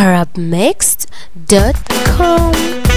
arabmixed.com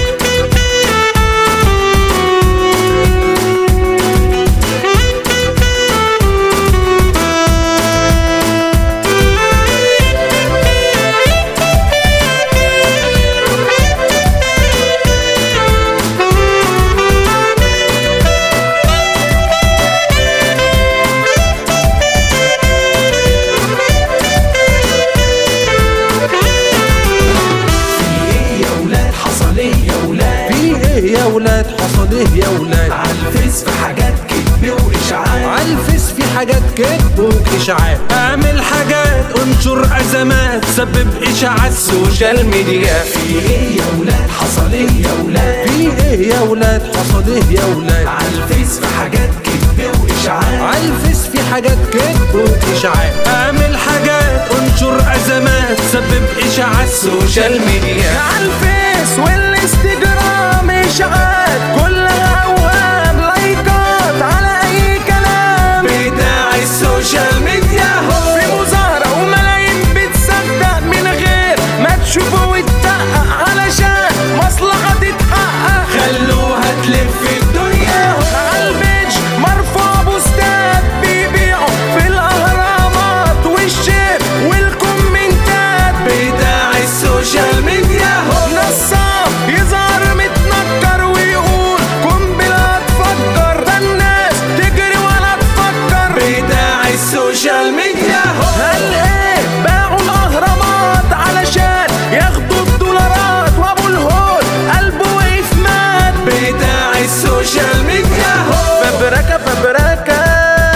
ايه يا ولاد حصل ايه يا ولاد في ايه يا ولاد حصل ايه يا ولاد عالفيس في حاجات كدب واشاعات عالفيس في حاجات كذب واشاعات اعمل حاجات انشر ازمات سبب اشاعات سوشيال ميديا في ايه يا ولاد حصل ايه يا ولاد في ايه يا ولاد حصل ايه يا ولاد عالفيس في حاجات كدب واشاعات عالفيس في حاجات كذب واشاعات اعمل حاجات انشر ازمات سبب اشاعات سوشيال ميديا عالفيس والانستجرام اشاعات كلها اوهام لايكات على اي كلام بتاع السوشيال ميديا هو في مظاهرة وملايين بتصدق من غير ما تشوفه وتدقق علشان مصلحة تتحقق خلوها تلف الدنيا عالبيج مرفوع بوستات بيبيعوا في الاهرامات والشير والكومنتات بتاع السوشيال ميديا هو نصاب يظهر متنكر ويقول قنبلة تفكر ده الناس تجري ولا تفكر بتاع السوشيال ميديا هو قال ايه باعوا الاهرامات علشان ياخدوا الدولارات وابو الهول قلبه وقف مات بتاع السوشيال ميديا هو فبركة فبركة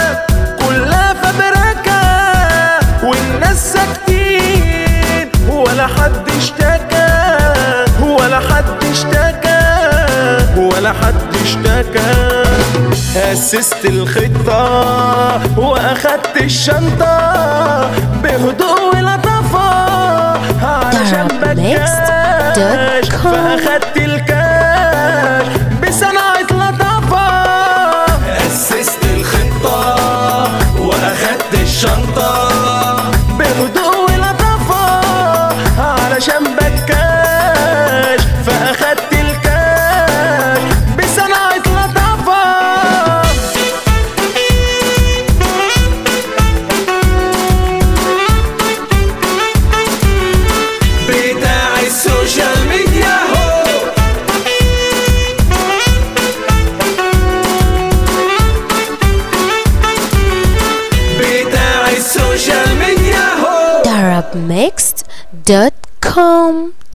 كلها فبركة والناس ساكتين ولا حد اشتكى ولا حد اشتكى ولا حد اشتكى أسست الخطة وأخدت الشنطة بهدوء ولطافة علشان بكاش Arabmixed.com. فأخدت الكاش بصناعة لطافة أسست الخطة وأخدت الشنطة بهدوء ولطافة علشان بكاش فأخدت الكاش بصناعة لطافة بتاع السوشيال ميديا هو بتاع السوشيال ميديا هو arabmixed.com